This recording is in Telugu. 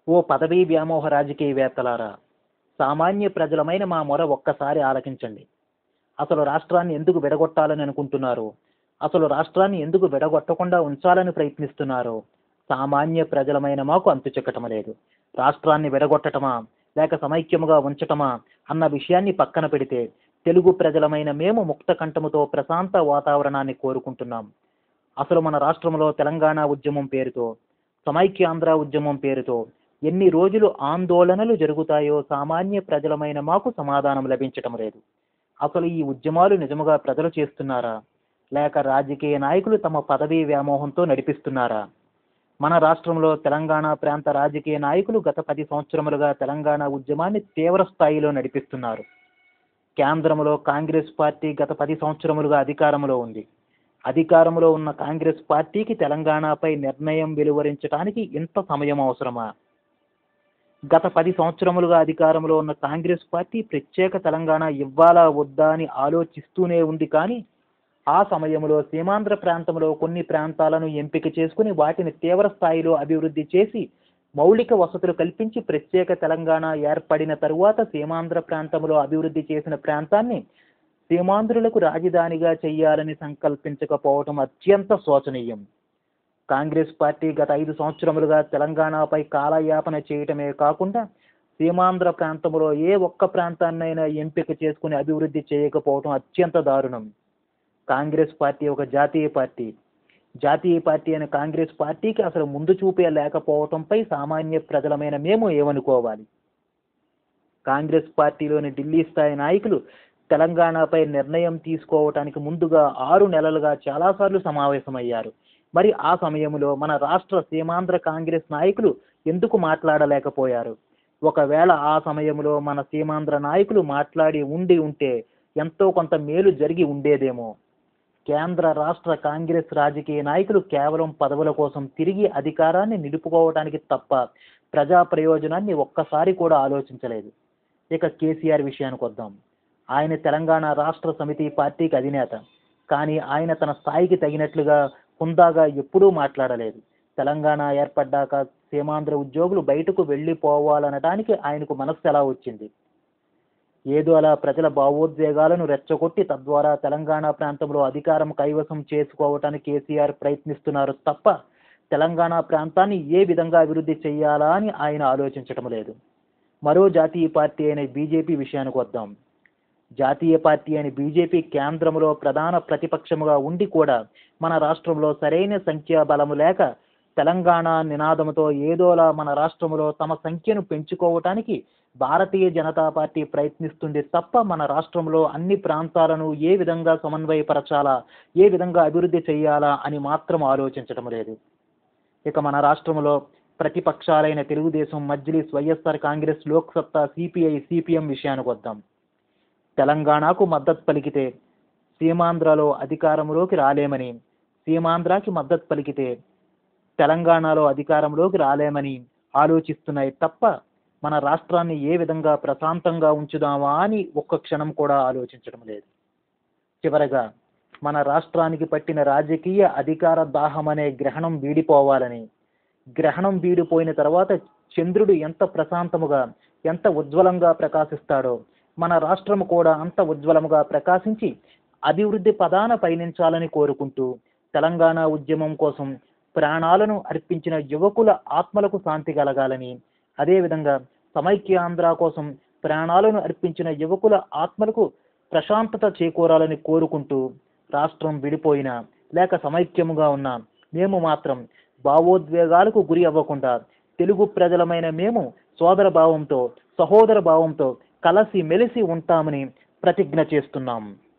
ఓ పదవీ వ్యామోహ రాజకీయవేత్తలారా సామాన్య ప్రజలమైన మా మొర ఒక్కసారి ఆలకించండి అసలు రాష్ట్రాన్ని ఎందుకు విడగొట్టాలని అనుకుంటున్నారు అసలు రాష్ట్రాన్ని ఎందుకు విడగొట్టకుండా ఉంచాలని ప్రయత్నిస్తున్నారు సామాన్య ప్రజలమైన మాకు అంతు చిక్కటం లేదు రాష్ట్రాన్ని విడగొట్టటమా లేక సమైక్యముగా ఉంచటమా అన్న విషయాన్ని పక్కన పెడితే తెలుగు ప్రజలమైన మేము ముక్త కంఠముతో ప్రశాంత వాతావరణాన్ని కోరుకుంటున్నాం అసలు మన రాష్ట్రంలో తెలంగాణ ఉద్యమం పేరుతో సమైక్యాంధ్ర ఉద్యమం పేరుతో ఎన్ని రోజులు ఆందోళనలు జరుగుతాయో సామాన్య ప్రజలమైన మాకు సమాధానం లభించటం లేదు అసలు ఈ ఉద్యమాలు నిజముగా ప్రజలు చేస్తున్నారా లేక రాజకీయ నాయకులు తమ పదవీ వ్యామోహంతో నడిపిస్తున్నారా మన రాష్ట్రంలో తెలంగాణ ప్రాంత రాజకీయ నాయకులు గత పది సంవత్సరములుగా తెలంగాణ ఉద్యమాన్ని తీవ్ర స్థాయిలో నడిపిస్తున్నారు కేంద్రంలో కాంగ్రెస్ పార్టీ గత పది సంవత్సరములుగా అధికారంలో ఉంది అధికారంలో ఉన్న కాంగ్రెస్ పార్టీకి తెలంగాణపై నిర్ణయం వెలువరించడానికి ఇంత సమయం అవసరమా గత పది సంవత్సరములుగా అధికారంలో ఉన్న కాంగ్రెస్ పార్టీ ప్రత్యేక తెలంగాణ ఇవ్వాలా వద్దా అని ఆలోచిస్తూనే ఉంది కానీ ఆ సమయంలో సీమాంధ్ర ప్రాంతంలో కొన్ని ప్రాంతాలను ఎంపిక చేసుకుని వాటిని తీవ్ర స్థాయిలో అభివృద్ధి చేసి మౌలిక వసతులు కల్పించి ప్రత్యేక తెలంగాణ ఏర్పడిన తరువాత సీమాంధ్ర ప్రాంతంలో అభివృద్ధి చేసిన ప్రాంతాన్ని సీమాంధ్రులకు రాజధానిగా చేయాలని సంకల్పించకపోవటం అత్యంత శోచనీయం కాంగ్రెస్ పార్టీ గత ఐదు సంవత్సరములుగా తెలంగాణపై కాలయాపన చేయటమే కాకుండా సీమాంధ్ర ప్రాంతంలో ఏ ఒక్క ప్రాంతాన్నైనా ఎంపిక చేసుకుని అభివృద్ధి చేయకపోవటం అత్యంత దారుణం కాంగ్రెస్ పార్టీ ఒక జాతీయ పార్టీ జాతీయ పార్టీ అయిన కాంగ్రెస్ పార్టీకి అసలు ముందు చూపే లేకపోవటంపై సామాన్య ప్రజలమైన మేము ఏమనుకోవాలి కాంగ్రెస్ పార్టీలోని ఢిల్లీ స్థాయి నాయకులు తెలంగాణపై నిర్ణయం తీసుకోవటానికి ముందుగా ఆరు నెలలుగా చాలాసార్లు సమావేశమయ్యారు మరి ఆ సమయంలో మన రాష్ట్ర సీమాంధ్ర కాంగ్రెస్ నాయకులు ఎందుకు మాట్లాడలేకపోయారు ఒకవేళ ఆ సమయంలో మన సీమాంధ్ర నాయకులు మాట్లాడి ఉండి ఉంటే ఎంతో కొంత మేలు జరిగి ఉండేదేమో కేంద్ర రాష్ట్ర కాంగ్రెస్ రాజకీయ నాయకులు కేవలం పదవుల కోసం తిరిగి అధికారాన్ని నిలుపుకోవడానికి తప్ప ప్రజా ప్రయోజనాన్ని ఒక్కసారి కూడా ఆలోచించలేదు ఇక కేసీఆర్ విషయానికి వద్దాం ఆయన తెలంగాణ రాష్ట్ర సమితి పార్టీకి అధినేత కానీ ఆయన తన స్థాయికి తగినట్లుగా హుందాగా ఎప్పుడూ మాట్లాడలేదు తెలంగాణ ఏర్పడ్డాక సీమాంధ్ర ఉద్యోగులు బయటకు వెళ్ళిపోవాలనడానికి ఆయనకు మనస్సు ఎలా వచ్చింది ఏదో అలా ప్రజల భావోద్వేగాలను రెచ్చగొట్టి తద్వారా తెలంగాణ ప్రాంతంలో అధికారం కైవసం చేసుకోవటానికి కేసీఆర్ ప్రయత్నిస్తున్నారు తప్ప తెలంగాణ ప్రాంతాన్ని ఏ విధంగా అభివృద్ధి చేయాలా అని ఆయన ఆలోచించటం లేదు మరో జాతీయ పార్టీ అయిన బీజేపీ విషయానికి వద్దాం జాతీయ పార్టీ అయిన బీజేపీ కేంద్రంలో ప్రధాన ప్రతిపక్షముగా ఉండి కూడా మన రాష్ట్రంలో సరైన సంఖ్యాబలము లేక తెలంగాణ నినాదముతో ఏదోలా మన రాష్ట్రంలో తమ సంఖ్యను పెంచుకోవటానికి భారతీయ జనతా పార్టీ ప్రయత్నిస్తుంది తప్ప మన రాష్ట్రంలో అన్ని ప్రాంతాలను ఏ విధంగా సమన్వయపరచాలా ఏ విధంగా అభివృద్ధి చేయాలా అని మాత్రం ఆలోచించటం లేదు ఇక మన రాష్ట్రంలో ప్రతిపక్షాలైన Telugu Desam Majlis YSR Congress Lok Satta CPI CPM విషయానికి వద్దాం తెలంగాణకు మద్దతు పలికితే సీమాంధ్రలో అధికారంలోకి రాలేమని సీమాంధ్రకి మద్దతు పలికితే తెలంగాణలో అధికారంలోకి రాలేమని ఆలోచిస్తున్నాయి తప్ప మన రాష్ట్రాన్ని ఏ విధంగా ప్రశాంతంగా ఉంచుదామా అని ఒక్క క్షణం కూడా ఆలోచించడం లేదు చివరగా మన రాష్ట్రానికి పట్టిన రాజకీయ అధికార దాహం అనే గ్రహణం వీడిపోవాలని గ్రహణం వీడిపోయిన తర్వాత చంద్రుడు ఎంత ప్రశాంతముగా ఎంత ఉజ్వలంగా ప్రకాశిస్తాడో మన రాష్ట్రము కూడా అంత ఉజ్వలముగా ప్రకాశించి అభివృద్ధి పదాన పయనించాలని కోరుకుంటూ తెలంగాణ ఉద్యమం కోసం ప్రాణాలను అర్పించిన యువకుల ఆత్మలకు శాంతి కలగాలని అదేవిధంగా సమైక్యాంధ్ర కోసం ప్రాణాలను అర్పించిన యువకుల ఆత్మలకు ప్రశాంతత చేకూరాలని కోరుకుంటూ రాష్ట్రం విడిపోయినా లేక సమైక్యముగా ఉన్నా మేము మాత్రం భావోద్వేగాలకు గురి అవ్వకుండా తెలుగు ప్రజలమైన మేము సోదర భావంతో సహోదర భావంతో కలసి మెలిసి ఉంటామని ప్రతిజ్ఞ చేస్తున్నాం